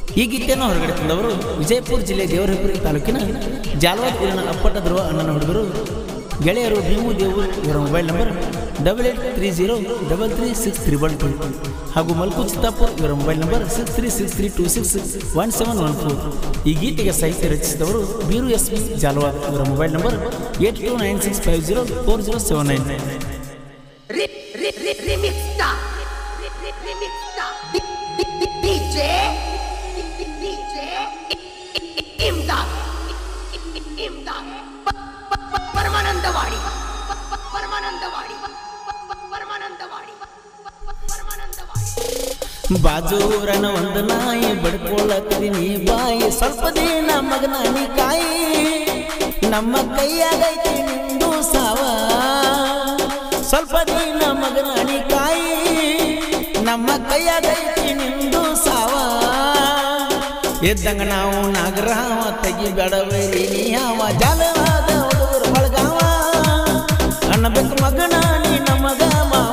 ಈ ಗೀತೆಯನ್ನು ಹೊರಗಡೆ ತಂದವರು ವಿಜಯಪುರ ಜಿಲ್ಲೆ ದೇವರಹಿಪುರಿ ತಾಲೂಕಿನ ಜಾಲವಾದ ಊರಿನ ಅಪ್ಪಟ ಧ್ರುವ ಅಣ್ಣನ ಹುಡುಗರು ಗೆಳೆಯರು ಭೀಮು ದೇವು ಇವರ mobile number double eight three zero double three six triple two ಹಾಗೂ ಮಲ್ಕು ಚಿತ್ತಾಪುರ್ ಇವರ mobile number six three six three two six one seven one four ಈ ಗೀತೆಗೆ ಸಾಹಿತ್ಯ ರಚಿಸಿದವರು ಬೀರು ಎಸ್ ಬಿ ಜಾಲವಾದ್ ಇವರ mobile number eight two nine six five zero four zero seven nine Rip, rip, rip, remix star. Rip, rip, remix star. D- D- D- DJ. D- DJ. Imdad. Imdad. ಪ- ಪ- ಪ- ಪರಮಾನಂದವಾಡಿ ಪ- ಪ- ಪರಮಾನಂದವಾಡಿ ಪ- ಪ- ಪರಮಾನಂದವಾಡಿ ಪ- ಪ- ಪರಮಾನಂದವಾಡಿ ಬಾಜೂರನ ಒಂದು ನಾಯಿ ಬಡ್ಕೊಳ್ಳತ್ತೀನಿ ಬಾಯಿ ಸ್ವಲ್ಪ ದಿನ ಮಗನ ನೀ ಕಾಯಿ ನಮ್ಮ ಕೈಯಾಗೈತಿ ನಿಂದು ಸಾವ ಸ್ವಲ್ಪ ದಿನ ಮಗನ ನೀ ಕಾಯಿ ನಮ್ಮ ಕೈಯಾಗೈತಿ ನಿಂದು ಸಾವ ಎದ್ದಂಗ ನಾವು ನಾಗರಾವ ತೆಗಿಬೇಡವೇರಿ ನೀ ಯಾವ ಜಾಲವಾದ ಹುಡುಗರು ಬಳಗಾವ ಅನ್ನಬೇಕು ಮಗನ ನೀ ನಮಗ ಮಾವ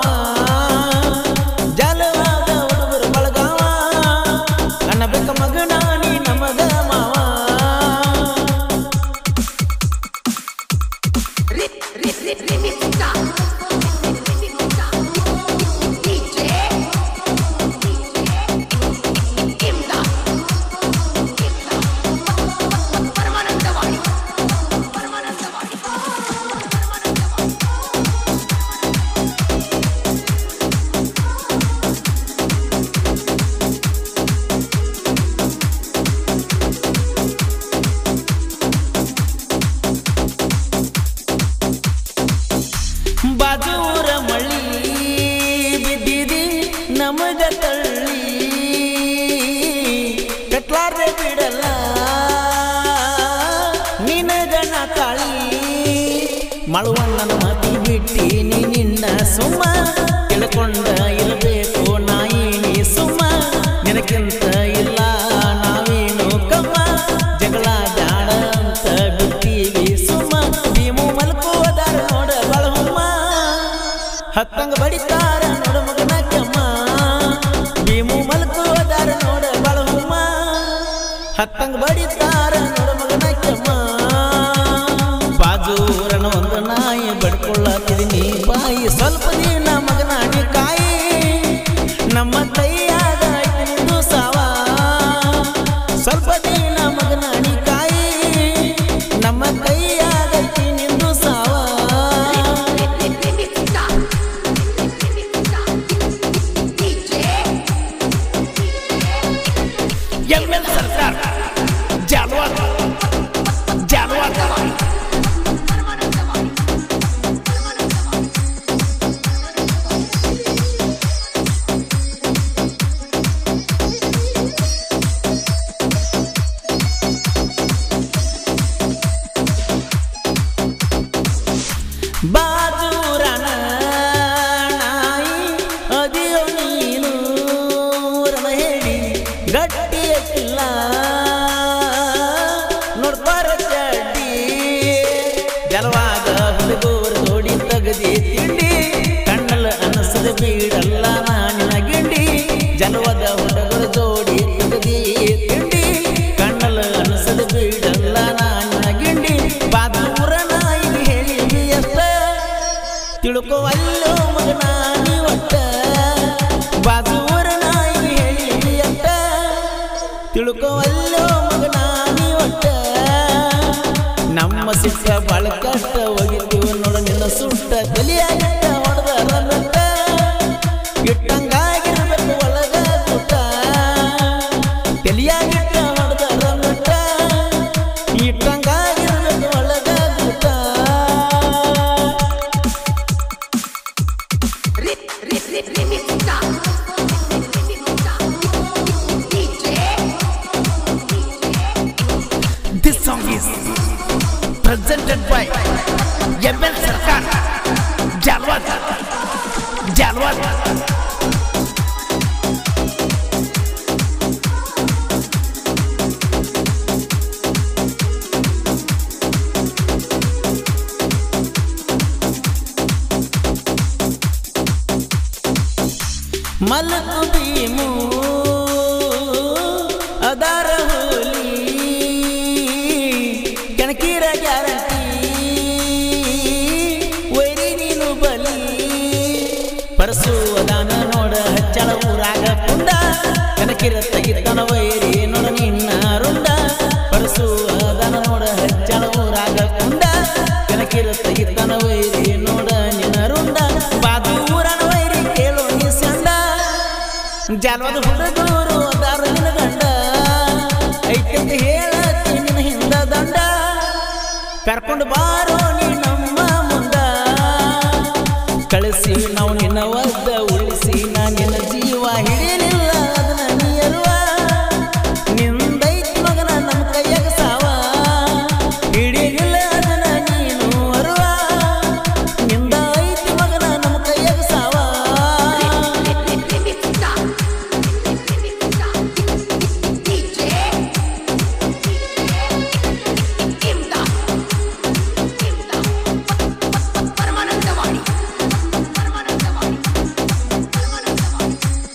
ಜಾಲವಾದ ಹುಡುಗರು ಬಳಗಾವ ಅನ್ನಬೇಕ ಮಗನ ನೀ ನಮಗ ಮಾವ Rip, rip, rip, remix star. Remix star. DJ. Imdad. Paramanandawadi Paramanandawadi Paramanandawadi ಬಾಜೂರ ಮಳಿ ಬಿದ್ದಿದಿ ನಮಗ ತಳ್ಳಿ ಕಟ್ಲಾರ್ದೆ ಬಿಡಲ್ಲ ನಿನಗನ ತಾಳಿ ಮಳುವಣ್ಣನ ಮತಿ ಬಿಟ್ಟಿ ನೀ ನಿನ್ನ ಸುಮ್ಮ ತಿಳ್ಕೊಂಡ ಇರಬೇಕು ನಾಯಿನಿ ಸುಮ್ಮ ನಿನಕ್ಕಿಂತ ಇಲ್ಲ ನಾವೇನು ಕಮ್ಮ ಜಗಳ ಬ್ಯಾಡ ಅಂತ ಬಿಡ್ತೀವಿ ಸುಮ್ಮ ಭೀಮು ಮಲ್ಕೋದಾರ ನೋಡ ಬಳಹುಮ್ಮ ಹತ್ತಂಗ ಬಡಿತಾರ ನೋಡ ಮಗನ ಕೆಮ್ಮ ಭೀಮು ಮಲ್ಕೋದಾರ ನೋಡ ಬಳಹುಮ್ಮ ಹತ್ತಂಗ ಬಡಿತಾರ ನೋಡ ಮಗನ ಕೆಮ್ಮ ಬಾಜೂರನ ಒಂದು ನಾಯಿ ಬಡ್ಕೊಳ್ಳತ್ತಿದೀನಿ ಬಾಯಿ ಸ್ವಲ್ಪ ದಿನ ಮಗನ ನೀ ಕಾಯಿ ನಮ್ಮ ಕೈಯಾಗ ಐದು ಸಾವ ಸ್ವಲ್ಪ ದಿನ ಮಗನ ನೀ ಕಾಯಿ ನಮ್ಮ ಕೈಯಾಗ ನಿಂದು ಸಾವ Remix star. Remix star. DJ. M L ಸರ್ಕಾರ ಜಾಲ್ವಾದ್ ಜಾಲ್ವಾದ್ ಪರಮಾನಂದವಾಡಿ ಪರಮಾನಂದವಾಡಿ ಬಾಜೂರನ ನಾಯಿ ಅದಿಯೋ ನೀನು ರಮ ಹೇಳಿ ಗಟ್ಟಿಯಕ್ಕಿಲ್ಲ ನೋಡ್ತಾರ ಚಡ್ಡಿ ಜಲವಾಗ ಹುಡುಗರು ತೋಡಿ ತಗದಿ ತಿಂಡಿ ಕಣ್ಣಲ್ಲ ಅನಸದ ಬೀಡಲ್ಲ ನಾನಿನ ಗಿಂಡಿ ಜಲವದ ಹುಡುಗರು ಜೋಡಿ ತಗದಿ ತಿಂಡಿ ಕಣ್ಣಲ್ಲ ಅನಸದ ಬೀಡಲ್ಲ ನಾನಿನ ಗಿಂಡಿ ಬಾದೂರ ನಾಯಿ ಹೇಳಿ ಅಷ್ಟ ತಿಳ್ಕೋವಲ್ಲೋ ಮಗನ ನೀ ಒಟ್ಟ ಬಾಜೂರ ನಾಯಿ ಹೇಳಿ ಅಷ್ಟ ತಿಳ್ಕೋವಲ್ಲೋ ಮಗನ ನೀ ಒಟ್ಟ ನಮ್ಮ ಸಿಕ್ಕ ಬಾಳ ಕಷ್ಟ ಹೋಗಿದ್ದು ನೋಡ ನಿನ್ನ ಸುಟ್ಟ ತಲಿಯಾಗಿಟ್ಟ ಹೊಡೆದ ರನ್ನಟ್ಟ ಇಟ್ಟಂಗಾಗಿರ್ಬೇಕು ಒಳಗ ಸುಟ್ಟ ತಲಿಯಾಗಿಟ್ಟ ಹೊಡೆದ ರನ್ನಟ್ಟ ಇಟ್ಟಂಗಾಗಿರ್ಬೇಕು ಒಳಗ ಸುಟ್ಟ Rip, rip, rip, remix star. Remix star. DJ. This song is presented by ML Sarkar Jalwad Jalwad ಮಲಕು Bhimu ಅದ ಕೆಣಕಿರ ತೆಗಿತನ ವೈರಿ ನೋಡ ನಿನ್ನ ರುಂಡ ಪರಸು ಅದನ ನೋಡ ಹಚ್ಚಳ ಊರಾಗ ಕುಂಡ ಕೆಣಕಿರ ತೆಗಿತನ ವೈರಿ ನೋಡ ನಿನ್ನ ರುಂಡ ಬಾದು ಊರನ ವೈರಿ ಕೇಳು ನೀ ಸಂಡ ಜಾಲವಾದ ಹುಡುಗರು ಅದಾರ ನಿನ್ನ ಗಂಡ ಐತೆಂತ ಹೇಳತ್ತಿ ನಿನ್ನ ಹಿಂದ ದಂಡ ಕರ್ಕೊಂಡು ಬಾರೋ ನೀ ನಮ್ಮ ಮುಂದ ಕಳಿಸಿ ನಾವು ನಿನ್ನ ಒದ್ದ ಉಳಿಸಿ ನಾ ನಿನ್ನ ಜೀವ ಹಿಡಿಲಿಲ್ಲ ಅದನ್ನ ನೀ ಅಲ್ವ ನಿಂದೈತಿ ಮಗನ ನಮ್ಮ ಕೈಯಾಗ ಸಾವ ಹಿಡಿಲಿಲ್ಲ ಅದನ್ನ ನೀನು ಅರುವ ನಿಂದ ಐತಿ ಮಗನ ನಮ್ಮ ಕೈಯಾಗ ಸಾವ Remixta. Remixta. DJ. Imda. Imda. Paramanandawadi Paramanandawadi Paramanandawadi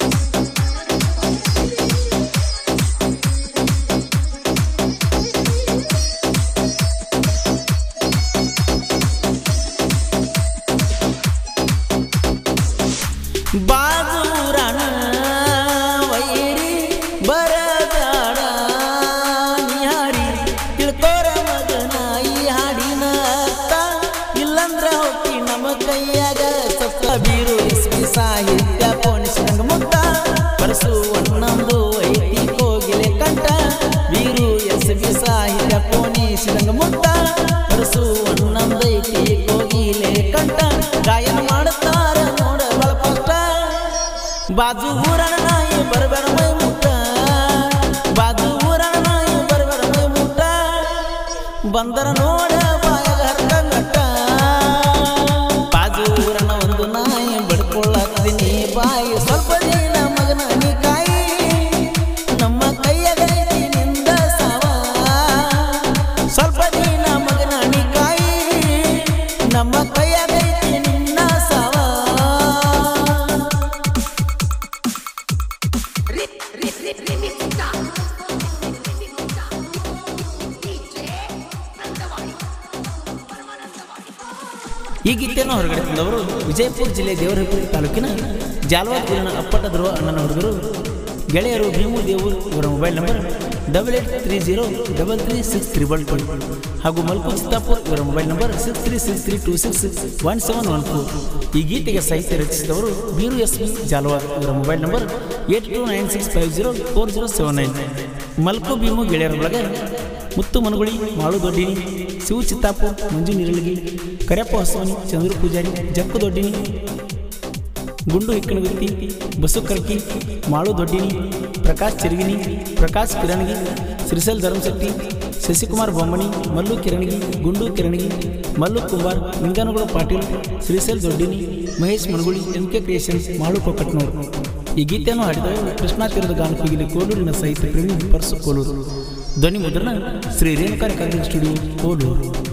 ಬಾಜೂರಣ ವೈರಿ ಬರದಾಡ ನಿಹಾರಿ ತಿಳ್ಕೋರ ಮಗನ ಈ ಹಾಡಿನ ಅರ್ಥ ಇಲ್ಲಂದ್ರ ಹೋಗಿ ನಮ್ಮ ಕೈಯಾಗ ಸತ್ತ ಬೀರು ಎಸ್ ಪಿ ಸಾಹಿತ್ಯ ಪೋಣಿಸಿದಂಗ ಮುಕ್ತ ಪರಸು ನಮ್ದು ಐತಿ ಕೋಗಿಲೆ ಕಂಠ ಬೀರು ಎಸ್ ಪಿ ಸಾಹಿತ್ಯ ಪೋಣಿಸಿದಂಗ ಮುಕ್ತ ಪರಸು ನಮ್ದು ಐತಿ ಕೋಗಿಲೆ ಕಂಠ ಗಾಯನ ಮಾಡುತ್ತಾರ ನೋಡ ಬಳಪಷ್ಟ ಬಾಜು ಊರನ ನಾಯಿ ಬರಬೇಡ ಮೈ ಮುಟ್ಟ ಬಾಜು ಊರನ ನಾಯಿ ಬರಬೇಡ ಮೈ ಮುಟ್ಟ ಬಂದರ ನೋಡ ಬಾಯಾಗ ಹರ್ಕ ಮೆಟ್ಟ ಬಾಜು ಊರನ ಒಂದು ನಾಯಿ ಬಡ್ಕೊಳ್ಳತ್ತೀನಿ ಬಾಯಿ ಸ್ವಲ್ಪ ದಿನ ಮಗನ ನೀ ಕಾಯಿ ನಮ್ಮ ಕೈಯಾಗ ಐತಿ ನಿಂದ ಸಾವ ಸ್ವಲ್ಪ ದಿನ ಮಗನ ನೀ ಕಾಯಿ ನಮ್ಮ ಕೈಯಾಗ ಐತಿ ನಿನ್ನ ಸಾವ Rip, rip, rip, remixta. Remixta. DJ. ನಂದವಾಡಿ Paramanandawadi ಈ ಗೀತೆಯನ್ನು ಹೊರಗಡೆ ತಂದವರು ವಿಜಯಪುರ ಜಿಲ್ಲೆ ದೇವರಹಿಪುರ ತಾಲೂಕಿನ ಜಾಲವಾದ ಊರಿನ ಅಪ್ಪಟ ಧ್ರುವ ಅಣ್ಣನ ಹುಡುಗರು ಗೆಳೆಯರು ಭೀಮು ದೇವೂರ್ ಇವರ mobile number double eight three zero double three six triple two ಹಾಗೂ ಮಲ್ಕು ಚಿತ್ತಾಪುರ್ ಇವರ mobile number six three six three two six one seven one four ಈ ಗೀತೆಗೆ ಸಾಹಿತ್ಯ ರಚಿಸಿದವರು ಬೀರು ಎಸ್ ಪಿ ಜಾಲವಾದ್ ಇವರ mobile number eight two nine six five zero four zero seven nine Malku Bhimu ಗೆಳೆಯರ ಒಳಗೆ ಮುತ್ತು ಮನಗುಳಿ ಮಾಳು ದೊಡ್ಡಿನಿ ಶಿವ ಚಿತ್ತಾಪುರ್ ಮಂಜು ನಿರಳಗಿ ಕರೆಯಪ್ಪ ಹೊಸವನಿ ಚಂದ್ರು ಪೂಜಾರಿ ಜಕ್ಕು ದೊಡ್ಡಿನಿ ಗುಂಡು ಹಿಕ್ಕಣಗುತ್ತಿ ಬಸು ಕರ್ಕಿ ಮಾಳು ದೊಡ್ಡಿನಿ Prakash ಚಿರಗಿನಿ Prakash ಕಿರಣಗಿ ಶ್ರೀಸಲ್ ಧರ್ಮಶೆಟ್ಟಿ Shashikumar ಬೊಮ್ಮನಿ Mallu Kirangi Gundu Kirangi Mallu Kumbar Ninganagula Patil Shrisal Doddini Mahesh Managuli M K creations Malu ಕೊಕ್ಕಟ್ನವರು ಈ ಗೀತೆಯನ್ನು ಹಾಡಿದವರು ಕೃಷ್ಣಾ ತೀರದ ಗಾನಕೋಗಿಲಿ ಕೋಲೂರಿನ ಸಾಹಿತ್ಯ ಪ್ರೇಮಿ ಪರ್ಸು ಕೋಲೂರು ಧ್ವನಿ ಮುದ್ರಣ ಶ್ರೀ ರೇಣುಕಾರಿ ಕಾರ್ಯ ಸ್ಟುಡಿಯೋ ಕೋಲೂರು